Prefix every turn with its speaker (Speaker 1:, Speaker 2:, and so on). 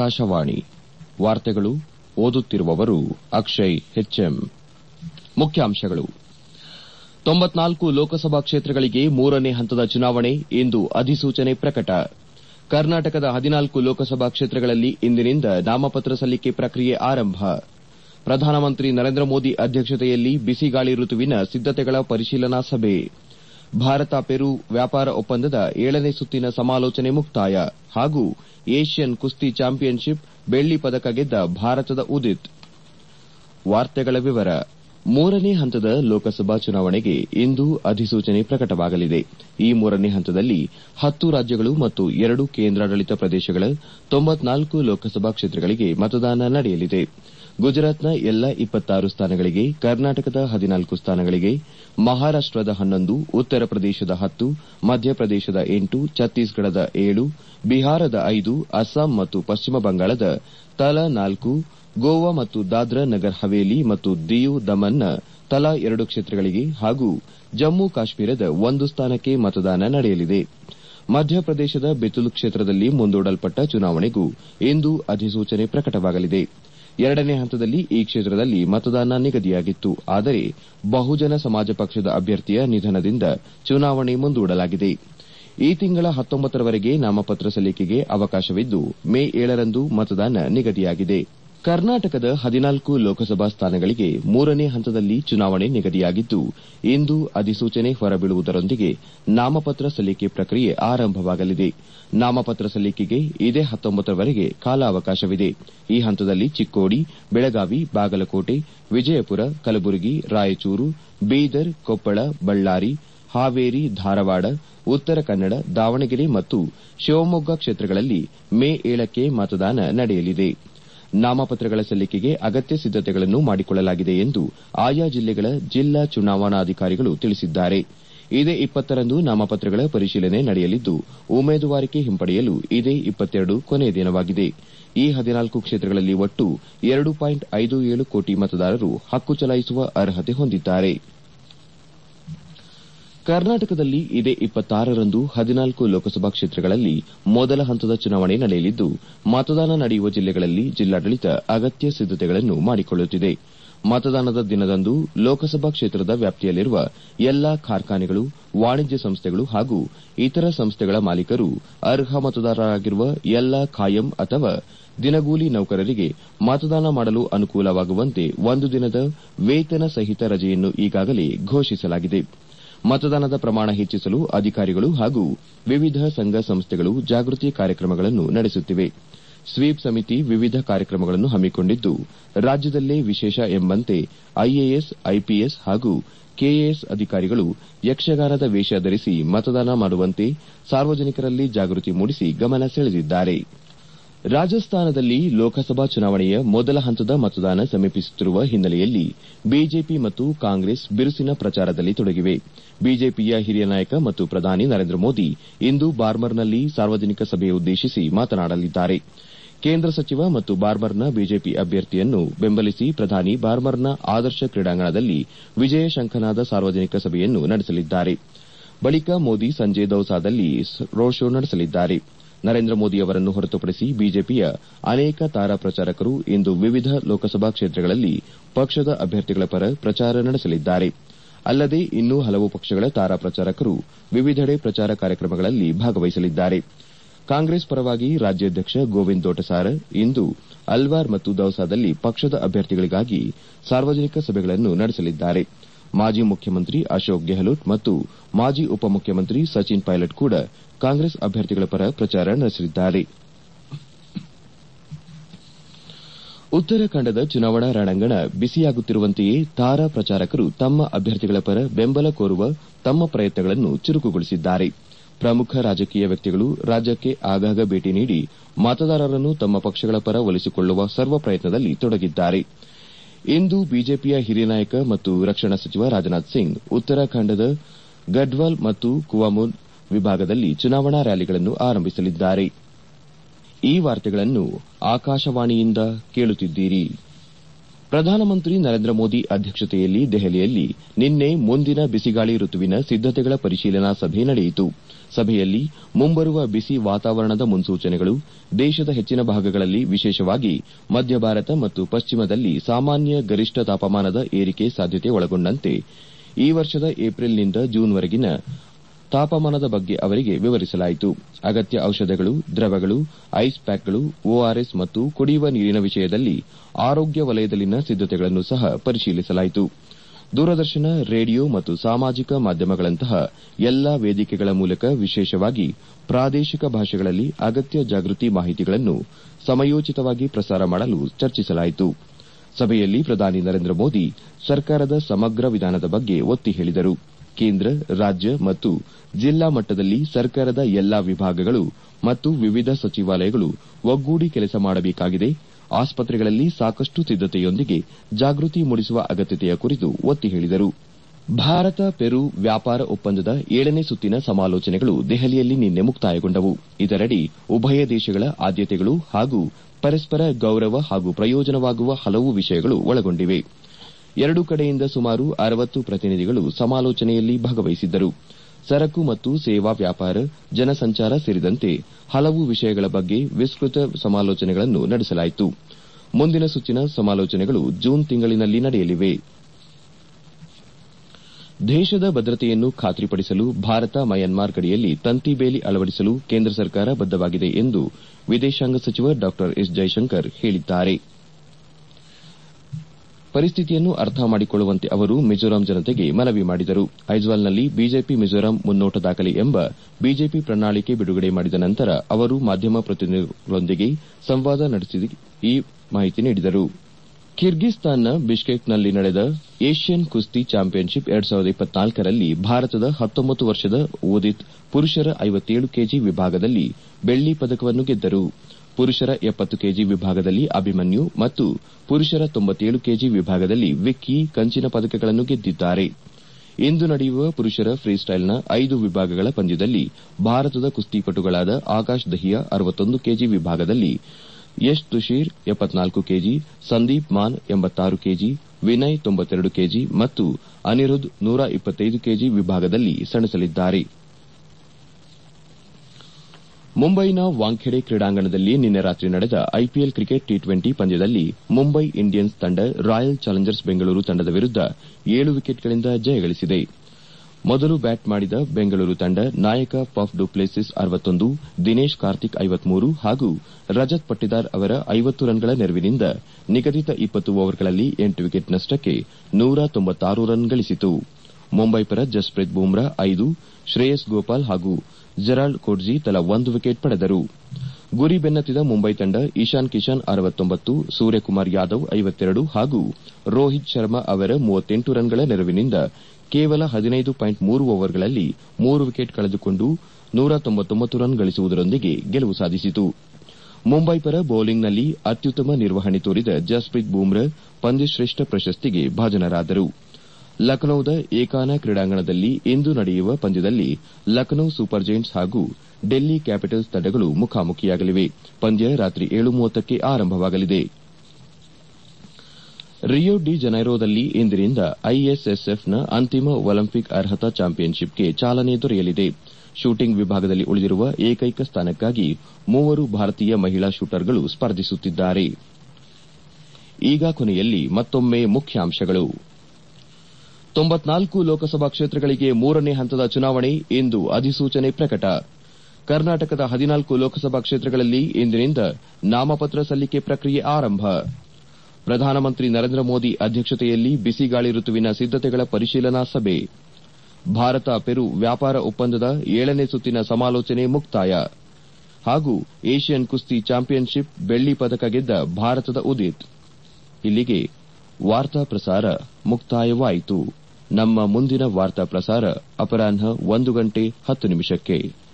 Speaker 1: ಆಕಾಶವಾಣಿ ವಾರ್ತೆಗಳು ಓದುತ್ತಿರುವವರು ಅಕ್ಷಯ್ ಹೆಚ್ಎಂ ಮುಖ್ಯಾಂಶಗಳು ತೊಂಬತ್ನಾಲ್ಕು ಲೋಕಸಭಾ ಕ್ಷೇತ್ರಗಳಿಗೆ ಮೂರನೇ ಹಂತದ ಚುನಾವಣೆ ಇಂದು ಅಧಿಸೂಚನೆ ಪ್ರಕಟ ಕರ್ನಾಟಕದ ಹದಿನಾಲ್ಕು ಲೋಕಸಭಾ ಕ್ಷೇತ್ರಗಳಲ್ಲಿ ಇಂದಿನಿಂದ ನಾಮಪತ್ರ ಸಲ್ಲಿಕೆ ಪ್ರಕ್ರಿಯೆ ಆರಂಭ ಪ್ರಧಾನಮಂತ್ರಿ ನರೇಂದ್ರ ಮೋದಿ ಅಧ್ಯಕ್ಷತೆಯಲ್ಲಿ ಬಿಸಿಗಾಳಿ ಋತುವಿನ ಸಿದ್ದತೆಗಳ ಪರಿಶೀಲನಾ ಸಭೆ ಭಾರತ ಪೆರು ವ್ಯಾಪಾರ ಒಪ್ಪಂದದ ಏಳನೇ ಸುತ್ತಿನ ಸಮಾಲೋಚನೆ ಮುಕ್ತಾಯ ಹಾಗೂ ಏಷ್ಯನ್ ಕುಸ್ತಿ ಚಾಂಪಿಯನ್ಶಿಪ್ ಬೆಳ್ಳಿ ಪದಕ ಗೆದ್ದ ಭಾರತದ ಉದಿತ್ ಮೂರನೇ ಹಂತದ ಲೋಕಸಭಾ ಚುನಾವಣೆಗೆ ಇಂದು ಅಧಿಸೂಚನೆ ಪ್ರಕಟವಾಗಲಿದೆ ಈ ಮೂರನೇ ಹಂತದಲ್ಲಿ ಹತ್ತು ರಾಜ್ಯಗಳು ಮತ್ತು ಎರಡು ಕೇಂದ್ರಾಡಳಿತ ಪ್ರದೇಶಗಳ ತೊಂಬತ್ನಾಲ್ಕು ಲೋಕಸಭಾ ಕ್ಷೇತ್ರಗಳಿಗೆ ಮತದಾನ ನಡೆಯಲಿದೆ ಗುಜರಾತ್ನ ಎಲ್ಲಾ ಇಪ್ಪತ್ತಾರು ಸ್ಥಾನಗಳಿಗೆ ಕರ್ನಾಟಕದ ಹದಿನಾಲ್ಕು ಸ್ಥಾನಗಳಿಗೆ ಮಹಾರಾಷ್ಟದ ಹನ್ನೊಂದು ಉತ್ತರ ಪ್ರದೇಶದ ಹತ್ತು ಮಧ್ಯಪ್ರದೇಶದ ಎಂಟು ಛತ್ತೀಸ್ಗಢದ ಏಳು ಬಿಹಾರದ ಐದು ಅಸ್ಸಾಂ ಮತ್ತು ಪಶ್ಚಿಮ ಬಂಗಾಳದ ತಲಾ ನಾಲ್ಕು ಗೋವಾ ಮತ್ತು ದಾದ್ರಾ ನಗರ್ ಹವೇಲಿ ಮತ್ತು ದಿಯು ದಮನ್ನ ತಲಾ ಎರಡು ಕ್ಷೇತ್ರಗಳಿಗೆ ಹಾಗೂ ಜಮ್ಮು ಕಾಶ್ಮೀರದ ಒಂದು ಸ್ಥಾನಕ್ಕೆ ಮತದಾನ ನಡೆಯಲಿದೆ ಮಧ್ಯಪ್ರದೇಶದ ಬೆತುಲ್ ಕ್ಷೇತ್ರದಲ್ಲಿ ಮುಂದೂಡಲ್ಪಟ್ಟ ಚುನಾವಣೆಗೂ ಇಂದು ಅಧಿಸೂಚನೆ ಪ್ರಕಟವಾಗಲಿದೆ ಎರಡನೇ ಹಂತದಲ್ಲಿ ಈ ಕ್ಷೇತ್ರದಲ್ಲಿ ಮತದಾನ ನಿಗದಿಯಾಗಿತ್ತು ಆದರೆ ಬಹುಜನ ಸಮಾಜ ಪಕ್ಷದ ಅಭ್ಯರ್ಥಿಯ ನಿಧನದಿಂದ ಚುನಾವಣೆ ಮುಂದೂಡಲಾಗಿದೆ ಈ ತಿಂಗಳ ಹತ್ತೊಂಬತ್ತರವರೆಗೆ ನಾಮಪತ್ರ ಸಲ್ಲಿಕೆಗೆ ಅವಕಾಶವಿದ್ದು ಮೇ ಏಳರಂದು ಮತದಾನ ನಿಗದಿಯಾಗಿದೆ ಕರ್ನಾಟಕದ ಹದಿನಾಲ್ಕು ಲೋಕಸಭಾ ಸ್ಥಾನಗಳಿಗೆ ಮೂರನೇ ಹಂತದಲ್ಲಿ ಚುನಾವಣೆ ನಿಗದಿಯಾಗಿದ್ದು ಇಂದು ಅಧಿಸೂಚನೆ ಹೊರಬೀಳುವುದರೊಂದಿಗೆ ನಾಮಪತ್ರ ಸಲ್ಲಿಕೆ ಪ್ರಕ್ರಿಯೆ ಆರಂಭವಾಗಲಿದೆ ನಾಮಪತ್ರ ಸಲ್ಲಿಕೆಗೆ ಇದೇ ಹತ್ತೊಂಬತ್ತರವರೆಗೆ ಕಾಲಾವಕಾಶವಿದೆ ಈ ಹಂತದಲ್ಲಿ ಚಿಕ್ಕೋಡಿ ಬೆಳಗಾವಿ ಬಾಗಲಕೋಟೆ ವಿಜಯಪುರ ಕಲಬುರಗಿ ರಾಯಚೂರು ಬೀದರ್ ಕೊಪ್ಪಳ ಬಳ್ಳಾರಿ ಹಾವೇರಿ ಧಾರವಾಡ ಉತ್ತರ ಕನ್ನಡ ದಾವಣಗೆರೆ ಮತ್ತು ಶಿವಮೊಗ್ಗ ಕ್ಷೇತ್ರಗಳಲ್ಲಿ ಮೇ ಏಳಕ್ಕೆ ಮತದಾನ ನಡೆಯಲಿದೆ ನಾಮಪತ್ರಗಳ ಸಲ್ಲಿಕೆಗೆ ಅಗತ್ಯ ಸಿದ್ದತೆಗಳನ್ನು ಮಾಡಿಕೊಳ್ಳಲಾಗಿದೆ ಎಂದು ಆಯಾ ಜಿಲ್ಲೆಗಳ ಜಿಲ್ಲಾ ಚುನಾವಣಾಧಿಕಾರಿಗಳು ತಿಳಿಸಿದ್ದಾರೆ ಇದೇ ಇಪ್ಪತ್ತರಂದು ನಾಮಪತ್ರಗಳ ಪರಿಶೀಲನೆ ನಡೆಯಲಿದ್ದು ಉಮೇದುವಾರಿಕೆ ಹಿಂಪಡೆಯಲು ಇದೇ ಇಪ್ಪತ್ತೆರಡು ಕೊನೆಯ ದಿನವಾಗಿದೆ ಈ ಹದಿನಾಲ್ಕು ಕ್ಷೇತ್ರಗಳಲ್ಲಿ ಒಟ್ಟು ಎರಡು ಪಾಯಿಂಟ್ ಐದು ಏಳು ಕೋಟಿ ಮತದಾರರು ಹಕ್ಕು ಚಲಾಯಿಸುವ ಅರ್ಹತೆ ಹೊಂದಿದ್ದಾರೆ ಕರ್ನಾಟಕದಲ್ಲಿ ಇದೇ ಇಪ್ಪತ್ತಾರರಂದು ಹದಿನಾಲ್ಕು ಲೋಕಸಭಾ ಕ್ಷೇತ್ರಗಳಲ್ಲಿ ಮೊದಲ ಹಂತದ ಚುನಾವಣೆ ನಡೆಯಲಿದ್ದು ಮತದಾನ ನಡೆಯುವ ಜಿಲ್ಲೆಗಳಲ್ಲಿ ಜಿಲ್ಲಾಡಳಿತ ಅಗತ್ಯ ಸಿದ್ದತೆಗಳನ್ನು ಮಾಡಿಕೊಳ್ಳುತ್ತಿದೆ ಮತದಾನದ ದಿನದಂದು ಲೋಕಸಭಾ ಕ್ಷೇತ್ರದ ವ್ಯಾಪ್ತಿಯಲ್ಲಿರುವ ಎಲ್ಲಾ ಕಾರ್ಖಾನೆಗಳು ವಾಣಿಜ್ಯ ಸಂಸ್ಥೆಗಳು ಹಾಗೂ ಇತರ ಸಂಸ್ಥೆಗಳ ಮಾಲೀಕರು ಅರ್ಹ ಮತದಾರರಾಗಿರುವ ಎಲ್ಲಾ ಖಾಯಂ ಅಥವಾ ದಿನಗೂಲಿ ನೌಕರರಿಗೆ ಮತದಾನ ಮಾಡಲು ಅನುಕೂಲವಾಗುವಂತೆ ಒಂದು ದಿನದ ವೇತನ ಸಹಿತ ರಜೆಯನ್ನು ಈಗಾಗಲೇ ಘೋಷಿಸಲಾಗಿದೆ ಮತದಾನದ ಪ್ರಮಾಣ ಹೆಚ್ಚಿಸಲು ಅಧಿಕಾರಿಗಳು ಹಾಗೂ ವಿವಿಧ ಸಂಘ ಸಂಸ್ಥೆಗಳು ಜಾಗೃತಿ ಕಾರ್ಯಕ್ರಮಗಳನ್ನು ನಡೆಸುತ್ತಿವೆ ಸ್ವೀಪ್ ಸಮಿತಿ ವಿವಿಧ ಕಾರ್ಯಕ್ರಮಗಳನ್ನು ಹಮ್ಮಿಕೊಂಡಿದ್ದು ರಾಜ್ಯದಲ್ಲೇ ವಿಶೇಷ ಎಂಬಂತೆ ಐಎಎಸ್ ಐಪಿಎಸ್ ಹಾಗೂ ಕೆಎಎಸ್ ಅಧಿಕಾರಿಗಳು ಯಕ್ಷಗಾನದ ವೇಷ ಧರಿಸಿ ಮತದಾನ ಮಾಡುವಂತೆ ಸಾರ್ವಜನಿಕರಲ್ಲಿ ಜಾಗೃತಿ ಮೂಡಿಸಿ ಗಮನ ಸೆಳೆದಿದ್ದಾರೆ ರಾಜಸ್ಥಾನದಲ್ಲಿ ಲೋಕಸಭಾ ಚುನಾವಣೆಯ ಮೊದಲ ಹಂತದ ಮತದಾನ ಸಮೀಪಿಸುತ್ತಿರುವ ಹಿನ್ನೆಲೆಯಲ್ಲಿ ಬಿಜೆಪಿ ಮತ್ತು ಕಾಂಗ್ರೆಸ್ ಬಿರುಸಿನ ಪ್ರಚಾರದಲ್ಲಿ ತೊಡಗಿವೆ ಬಿಜೆಪಿಯ ಹಿರಿಯ ನಾಯಕ ಮತ್ತು ಪ್ರಧಾನಿ ನರೇಂದ್ರ ಮೋದಿ ಇಂದು ಬಾರ್ಮರ್ನಲ್ಲಿ ಸಾರ್ವಜನಿಕ ಸಭೆ ಉದ್ದೇಶಿಸಿ ಮಾತನಾಡಲಿದ್ದಾರೆ ಕೇಂದ್ರ ಸಚಿವ ಮತ್ತು ಬಾರ್ಮರ್ನ ಬಿಜೆಪಿ ಅಭ್ಯರ್ಥಿಯನ್ನು ಬೆಂಬಲಿಸಿ ಪ್ರಧಾನಿ ಬಾರ್ಮರ್ನ ಆದರ್ಶ ಕ್ರೀಡಾಂಗಣದಲ್ಲಿ ವಿಜಯ ಶಂಖನಾದ ಸಾರ್ವಜನಿಕ ಸಭೆಯನ್ನು ನಡೆಸಲಿದ್ದಾರೆ ಬಳಿಕ ಮೋದಿ ಸಂಜೆ ದೌಸಾದಲ್ಲಿ ರೋಡ್ ಶೋ ನಡೆಸಲಿದ್ದಾರೆ ನರೇಂದ್ರ ಮೋದಿ ಅವರನ್ನು ಹೊರತುಪಡಿಸಿ ಬಿಜೆಪಿಯ ಅನೇಕ ತಾರಾ ಪ್ರಚಾರಕರು ಇಂದು ವಿವಿಧ ಲೋಕಸಭಾ ಕ್ಷೇತ್ರಗಳಲ್ಲಿ ಪಕ್ಷದ ಅಭ್ಯರ್ಥಿಗಳ ಪರ ಪ್ರಚಾರ ನಡೆಸಲಿದ್ದಾರೆ ಅಲ್ಲದೆ ಇನ್ನೂ ಹಲವು ಪಕ್ಷಗಳ ತಾರಾ ಪ್ರಚಾರಕರು ವಿವಿಧೆಡೆ ಪ್ರಚಾರ ಕಾರ್ಯಕ್ರಮಗಳಲ್ಲಿ ಭಾಗವಹಿಸಲಿದ್ದಾರೆ ಕಾಂಗ್ರೆಸ್ ಪರವಾಗಿ ರಾಜ್ಯಾಧ್ಯಕ್ಷ ಗೋವಿಂದ್ ದೊಟಸಾರ ಇಂದು ಅಲ್ವಾರ್ ಮತ್ತು ದೌಸಾದಲ್ಲಿ ಪಕ್ಷದ ಅಭ್ಯರ್ಥಿಗಳಿಗಾಗಿ ಸಾರ್ವಜನಿಕ ಸಭೆಗಳನ್ನು ನಡೆಸಲಿದ್ದಾರೆ ಮಾಜಿ ಮುಖ್ಯಮಂತ್ರಿ ಅಶೋಕ್ ಗೆಹ್ಲೋಟ್ ಮತ್ತು ಮಾಜಿ ಉಪಮುಖ್ಯಮಂತ್ರಿ ಸಚಿನ್ ಪೈಲಟ್ ಕೂಡ ಕಾಂಗ್ರೆಸ್ ಅಭ್ಯರ್ಥಿಗಳ ಪರ ಪ್ರಚಾರ ನಡೆಸಲಿದ್ದಾರೆ ಉತ್ತರಾಖಂಡದ ಚುನಾವಣಾ ರಣಾಂಗಣ ಬಿಸಿಯಾಗುತ್ತಿರುವಂತೆಯೇ ತಾರಾ ಪ್ರಚಾರಕರು ತಮ್ಮ ಅಭ್ಯರ್ಥಿಗಳ ಪರ ಬೆಂಬಲ ಕೋರುವ ತಮ್ಮ ಪ್ರಯತ್ನಗಳನ್ನು ಚುರುಕುಗೊಳಿಸಿದ್ದಾರೆ ಪ್ರಮುಖ ರಾಜಕೀಯ ವ್ಯಕ್ತಿಗಳು ರಾಜ್ಯಕ್ಕೆ ಆಗಾಗ ಭೇಟಿ ನೀಡಿ ಮತದಾರರನ್ನು ತಮ್ಮ ಪಕ್ಷಗಳ ಪರ ಒಲಿಸಿಕೊಳ್ಳುವ ಸರ್ವ ಪ್ರಯತ್ನದಲ್ಲಿ ತೊಡಗಿದ್ದಾರೆ ಇಂದು ಬಿಜೆಪಿಯ ಹಿರಿಯ ನಾಯಕ ಮತ್ತು ರಕ್ಷಣಾ ಸಚಿವ ರಾಜನಾಥ್ ಸಿಂಗ್ ಉತ್ತರಾಖಂಡದ ಗಢ್ವಾಲ್ ಮತ್ತು ಕುವಾಮೋನ್ ವಿಭಾಗದಲ್ಲಿ ಚುನಾವಣಾ ರ್ಯಾಲಿಗಳನ್ನು ಆರಂಭಿಸಲಿದ್ದಾರೆ ಈ ವಾರ್ತೆಗಳನ್ನು ಆಕಾಶವಾಣಿಯಿಂದ ಕೇಳುತ್ತಿದ್ದೀರಿ ಪ್ರಧಾನಮಂತ್ರಿ ನರೇಂದ್ರ ಮೋದಿ ಅಧ್ಯಕ್ಷತೆಯಲ್ಲಿ ದೆಹಲಿಯಲ್ಲಿ ನಿನ್ನೆ ಮುಂದಿನ ಬಿಸಿಗಾಳಿ ಋತುವಿನ ಸಿದ್ದತೆಗಳ ಪರಿಶೀಲನಾ ಸಭೆ ನಡೆಯಿತು ಸಭೆಯಲ್ಲಿ ಮುಂಬರುವ ಬಿಸಿ ವಾತಾವರಣದ ಮುನ್ಸೂಚನೆಗಳು ದೇಶದ ಹೆಚ್ಚಿನ ಭಾಗಗಳಲ್ಲಿ ವಿಶೇಷವಾಗಿ ಮಧ್ಯ ಭಾರತ ಮತ್ತು ಪಶ್ಚಿಮದಲ್ಲಿ ಸಾಮಾನ್ಯ ಗರಿಷ್ಠ ತಾಪಮಾನದ ಏರಿಕೆ ಸಾಧ್ಯತೆ ಒಳಗೊಂಡಂತೆ ಈ ವರ್ಷದ ಏಪ್ರಿಲ್ನಿಂದ ಜೂನ್ವರೆಗಿನ ತಾಪಮಾನದ ಬಗ್ಗೆ ಅವರಿಗೆ ವಿವರಿಸಲಾಯಿತು ಅಗತ್ಯ ಔಷಧಗಳು ದ್ರವಗಳು ಐಸ್ ಪ್ಯಾಕ್ಗಳು ಒಆರ್ಎಸ್ ಮತ್ತು ಕುಡಿಯುವ ನೀರಿನ ವಿಷಯದಲ್ಲಿ ಆರೋಗ್ಯ ವಲಯದಲ್ಲಿನ ಸಿದ್ದತೆಗಳನ್ನು ಸಹ ಪರಿಶೀಲಿಸಲಾಯಿತು ದೂರದರ್ಶನ ರೇಡಿಯೋ ಮತ್ತು ಸಾಮಾಜಿಕ ಮಾಧ್ಯಮಗಳಂತಹ ಎಲ್ಲಾ ವೇದಿಕೆಗಳ ಮೂಲಕ ವಿಶೇಷವಾಗಿ ಪ್ರಾದೇಶಿಕ ಭಾಷೆಗಳಲ್ಲಿ ಅಗತ್ಯ ಜಾಗೃತಿ ಮಾಹಿತಿಗಳನ್ನು ಸಮಯೋಚಿತವಾಗಿ ಪ್ರಸಾರ ಮಾಡಲು ಚರ್ಚಿಸಲಾಯಿತು ಸಭೆಯಲ್ಲಿ ಪ್ರಧಾನಿ ನರೇಂದ್ರ ಮೋದಿ ಸರ್ಕಾರದ ಸಮಗ್ರ ವಿಧಾನದ ಬಗ್ಗೆ ಒತ್ತಿ ಹೇಳಿದರು ಕೇಂದ್ರ ರಾಜ್ಯ ಮತ್ತು ಜಿಲ್ಲಾ ಮಟ್ಟದಲ್ಲಿ ಸರ್ಕಾರದ ಎಲ್ಲಾ ವಿಭಾಗಗಳು ಮತ್ತು ವಿವಿಧ ಸಚಿವಾಲಯಗಳು ಒಗ್ಗೂಡಿ ಕೆಲಸ ಮಾಡಬೇಕಾಗಿದೆ ಆಸ್ಪತ್ರೆಗಳಲ್ಲಿ ಸಾಕಷ್ಟು ಸಿದ್ದತೆಯೊಂದಿಗೆ ಜಾಗೃತಿ ಮೂಡಿಸುವ ಅಗತ್ಯತೆಯ ಕುರಿತು ಒತ್ತಿ ಹೇಳಿದರು ಭಾರತ ಪೆರು ವ್ಯಾಪಾರ ಒಪ್ಪಂದದ ಏಳನೇ ಸುತ್ತಿನ ಸಮಾಲೋಚನೆಗಳು ದೆಹಲಿಯಲ್ಲಿ ನಿನ್ನೆ ಮುಕ್ತಾಯಗೊಂಡವು ಇದರಡಿ ಉಭಯ ದೇಶಗಳ ಆದ್ಯತೆಗಳು ಹಾಗೂ ಪರಸ್ಪರ ಗೌರವ ಹಾಗೂ ಪ್ರಯೋಜನವಾಗುವ ಹಲವು ವಿಷಯಗಳು ಒಳಗೊಂಡಿವೆ ಎರಡೂ ಕಡೆಯಿಂದ ಸುಮಾರು ಅರವತ್ತು ಪ್ರತಿನಿಧಿಗಳು ಸಮಾಲೋಚನೆಯಲ್ಲಿ ಭಾಗವಹಿಸಿದ್ದರು ಸರಕು ಮತ್ತು ಸೇವಾ ವ್ಯಾಪಾರ ಜನಸಂಚಾರ ಸೇರಿದಂತೆ ಹಲವು ವಿಷಯಗಳ ಬಗ್ಗೆ ವಿಸ್ತೃತ ಸಮಾಲೋಚನೆಗಳನ್ನು ನಡೆಸಲಾಯಿತು ಮುಂದಿನ ಸುತ್ತಿನ ಸಮಾಲೋಚನೆಗಳು ಜೂನ್ ತಿಂಗಳಿನಲ್ಲಿ ನಡೆಯಲಿವೆ ದೇಶದ ಭದ್ರತೆಯನ್ನು ಖಾತ್ರಿಪಡಿಸಲು ಭಾರತ ಮಯನ್ಮಾರ್ ಗಡಿಯಲ್ಲಿ ತಂತಿ ಬೇಲಿ ಅಳವಡಿಸಲು ಕೇಂದ್ರ ಸರ್ಕಾರ ಬದ್ದವಾಗಿದೆ ಎಂದು ವಿದೇಶಾಂಗ ಸಚಿವ ಡಾ ಎಸ್ ಜೈಶಂಕರ್ ಹೇಳಿದ್ದಾರೆ ಪರಿಸ್ಥಿತಿಯನ್ನು ಅರ್ಥ ಮಾಡಿಕೊಳ್ಳುವಂತೆ ಅವರು ಮಿಜೋರಾಂ ಜನತೆಗೆ ಮನವಿ ಮಾಡಿದರು ಐಜ್ವಾಲ್ನಲ್ಲಿ ಬಿಜೆಪಿ ಮಿಜೋರಾಂ ಮುನ್ನೋಟ ದಾಖಲೆ ಎಂಬ ಬಿಜೆಪಿ ಪ್ರಣಾಳಿಕೆ ಬಿಡುಗಡೆ ಮಾಡಿದ ನಂತರ ಅವರು ಮಾಧ್ಯಮ ಪ್ರತಿನಿಧಿಗಳೊಂದಿಗೆ ಸಂವಾದ ನಡೆಸಿ ಈ ಮಾಹಿತಿ ನೀಡಿದರು ಕಿರ್ಗಿಸ್ತಾನ್ನ ಬಿಷ್ಕೇಕ್ನಲ್ಲಿ ನಡೆದ ಏಷ್ಯನ್ ಕುಸ್ತಿ ಚಾಂಪಿಯನ್ಶಿಪ್ ಎರಡ್ ಸಾವಿರದ ಇಪ್ಪತ್ನಾಲ್ಕರಲ್ಲಿ ಭಾರತದ ಹತ್ತೊಂಬತ್ತು ವರ್ಷದ ಉದಿತ್ ಪುರುಷರ ಐವತ್ತೇಳು ಕೆಜಿ ವಿಭಾಗದಲ್ಲಿ ಬೆಳ್ಳಿ ಪದಕವನ್ನು ಗೆದ್ದರು ಪುರುಷರ ಎಪ್ಪತ್ತು ಕೆಜಿ ವಿಭಾಗದಲ್ಲಿ ಅಭಿಮನ್ಯು ಮತ್ತು ಪುರುಷರ ತೊಂಬತ್ತೇಳು ಕೆಜಿ ವಿಭಾಗದಲ್ಲಿ ವಿಕ್ಕಿ ಕಂಚಿನ ಪದಕಗಳನ್ನು ಗೆದ್ದಿದ್ದಾರೆ ಇಂದು ನಡೆಯುವ ಪುರುಷರ ಫ್ರೀಸ್ಟೈಲ್ನ ಐದು ವಿಭಾಗಗಳ ಪಂದ್ಯದಲ್ಲಿ ಭಾರತದ ಕುಸ್ತಿಪಟುಗಳಾದ ಆಕಾಶ್ ದಹಿಯಾ ಅರವತ್ತೊಂದು ಕೆಜಿ ವಿಭಾಗದಲ್ಲಿ ಯಶ್ ತುಷೀರ್ ಎಪ್ಪತ್ನಾಲ್ಕು ಕೆಜಿ ಸಂದೀಪ್ ಮಾನ್ ಎಂಬತ್ತಾರು ಕೆಜಿ ವಿನಯ್ ತೊಂಬತ್ತೆರಡು ಕೆಜಿ ಮತ್ತು ಅನಿರುದ್ದ್ ನೂರ ಇಪ್ಪತ್ತೈದು ಕೆಜಿ ವಿಭಾಗದಲ್ಲಿ ಸೆಣಸಲಿದ್ದಾರೆ ಮುಂಬೈನ ವಾಂಖೆಡೆ ಕ್ರೀಡಾಂಗಣದಲ್ಲಿ ನಿನ್ನೆ ರಾತ್ರಿ ನಡೆದ ಐಪಿಎಲ್ ಕ್ರಿಕೆಟ್ ಟಿ ಟ್ವೆಂಟಿ ಪಂದ್ಯದಲ್ಲಿ ಮುಂಬೈ ಇಂಡಿಯನ್ಸ್ ತಂಡ ರಾಯಲ್ ಚಾಲೆಂಜರ್ಸ್ ಬೆಂಗಳೂರು ತಂಡದ ವಿರುದ್ದ ಏಳು ವಿಕೆಟ್ಗಳಿಂದ ಜಯಗಳಿಸಿದೆ ಮೊದಲು ಬ್ಯಾಟ್ ಮಾಡಿದ ಬೆಂಗಳೂರು ತಂಡ ನಾಯಕ ಫಫ್ ಡುಪ್ಲೆಸಿಸ್ ಅರವತ್ತೊಂದು ದಿನೇಶ್ ಕಾರ್ತಿಕ್ ಐವತ್ಮೂರು ಹಾಗೂ ರಜತ್ ಪಟ್ಟಿದಾರ್ ಅವರ ಐವತ್ತು ರನ್ಗಳ ನೆರವಿನಿಂದ ನಿಗದಿತ ಇಪ್ಪತ್ತು ಓವರ್ಗಳಲ್ಲಿ ಎಂಟು ವಿಕೆಟ್ ನಷ್ಟಕ್ಕೆ ನೂರ ತೊಂಬತ್ತಾರು ರನ್ ಗಳಿಸಿತು ಮುಂಬೈ ಪರ ಜಸ್ಪ್ರೀತ್ ಬೂಮ್ರಾ ಐದು ಶ್ರೇಯಸ್ ಗೋಪಾಲ್ ಹಾಗೂ ಜೆರಾಲ್ಡ್ ಕೋಟ್ಜಿ ತಲಾ ಒಂದು ವಿಕೆಟ್ ಪಡೆದರು ಗುರಿ ಬೆನ್ನತ್ತಿದ ಮುಂಬೈ ತಂಡ ಇಶಾನ್ ಕಿಶನ್ ಅರವತ್ತೊಂಬತ್ತು ಸೂರ್ಯಕುಮಾರ್ ಯಾದವ್ ಐವತ್ತೆರಡು ಹಾಗೂ ರೋಹಿತ್ ಶರ್ಮಾ ಅವರ ಮೂವತ್ತೆಂಟು ರನ್ಗಳ ನೆರವಿನಿಂದ ಕೇವಲ ಹದಿನೈದು ಪಾಯಿಂಟ್ ಮೂರು ಓವರ್ಗಳಲ್ಲಿ ಮೂರು ವಿಕೆಟ್ ಕಳೆದುಕೊಂಡು ನೂರ ತೊಂಬತ್ತೊಂಬತ್ತು ರನ್ ಗಳಿಸುವುದರೊಂದಿಗೆ ಗೆಲುವು ಸಾಧಿಸಿತು ಮುಂಬೈ ಪರ ಬೌಲಿಂಗ್ನಲ್ಲಿ ಅತ್ಯುತ್ತಮ ನಿರ್ವಹಣೆ ತೋರಿದ ಜಸ್ಪ್ರೀತ್ ಬೂಮ್ರಾ ಪಂದ್ಯಶ್ರೇಷ್ಠ ಪ್ರಶಸ್ತಿಗೆ ಭಾಜನರಾದರು ಲಖನೌದ ಏಕಾನ ಕ್ರೀಡಾಂಗಣದಲ್ಲಿ ಇಂದು ನಡೆಯುವ ಪಂದ್ಯದಲ್ಲಿ ಲಖನೌ ಸೂಪರ್ ಜೈಂಟ್ಸ್ ಹಾಗೂ ಡೆಲ್ಲಿ ಕ್ಯಾಪಿಟಲ್ಸ್ ತಂಡಗಳು ಮುಖಾಮುಖಿಯಾಗಲಿವೆ ಪಂದ್ಯ ರಾತ್ರಿ ಏಳು ಮೂವತ್ತಕ್ಕೆ ಆರಂಭವಾಗಲಿದೆ ರಿಯೋ ಡಿ ಜನೈರೋದಲ್ಲಿ ಇಂದಿನಿಂದ ಐಎಸ್ಎಸ್ಎಫ್ನ ಅಂತಿಮ ಒಲಿಂಪಿಕ್ ಅರ್ಹತಾ ಚಾಂಪಿಯನ್ಶಿಪ್ಗೆ ಚಾಲನೆ ದೊರೆಯಲಿದೆ ಶೂಟಿಂಗ್ ವಿಭಾಗದಲ್ಲಿ ಉಳಿದಿರುವ ಏಕೈಕ ಸ್ಥಾನಕ್ಕಾಗಿ ಮೂವರು ಭಾರತೀಯ ಮಹಿಳಾ ಶೂಟರ್ಗಳು ಸ್ಪರ್ಧಿಸುತ್ತಿದ್ದಾರೆ ಈಗ ಕೊನೆಯಲ್ಲಿ ಮತ್ತೊಮ್ಮೆ ಮುಖ್ಯಾಂಶಗಳು ತೊಂಬತ್ನಾಲ್ಕು ಲೋಕಸಭಾ ಕ್ಷೇತ್ರಗಳಿಗೆ ಮೂರನೇ ಹಂತದ ಚುನಾವಣೆ ಇಂದು ಅಧಿಸೂಚನೆ ಪ್ರಕಟ ಕರ್ನಾಟಕದ ಹದಿನಾಲ್ಕು ಲೋಕಸಭಾ ಕ್ಷೇತ್ರಗಳಲ್ಲಿ ಇಂದಿನಿಂದ ನಾಮಪತ್ರ ಸಲ್ಲಿಕೆ ಪ್ರಕ್ರಿಯೆ ಆರಂಭ ಪ್ರಧಾನಮಂತ್ರಿ ನರೇಂದ್ರ ಮೋದಿ ಅಧ್ಯಕ್ಷತೆಯಲ್ಲಿ ಬಿಸಿಗಾಳಿ ಋತುವಿನ ಸಿದ್ದತೆಗಳ ಪರಿಶೀಲನಾ ಸಭೆ ಭಾರತ ಪೆರು ವ್ಯಾಪಾರ ಒಪ್ಪಂದದ ಏಳನೇ ಸುತ್ತಿನ ಸಮಾಲೋಚನೆ ಮುಕ್ತಾಯ ಹಾಗೂ ಏಷ್ಯನ್ ಕುಸ್ತಿ ಚಾಂಪಿಯನ್ಶಿಪ್ ಬೆಳ್ಳಿ ಪದಕ ಗೆದ್ದ ಭಾರತದ ಉದಿತ್ ಇಲ್ಲಿಗೆ ವಾರ್ತಾ ಪ್ರಸಾರ ಮುಕ್ತಾಯವಾಯಿತು ನಮ್ಮ ಮುಂದಿನ ವಾರ್ತಾ ಪ್ರಸಾರ ಅಪರಾಹ್ನ ಒಂದು ಗಂಟೆ ಹತ್ತು ನಿಮಿಷಕ್ಕೆ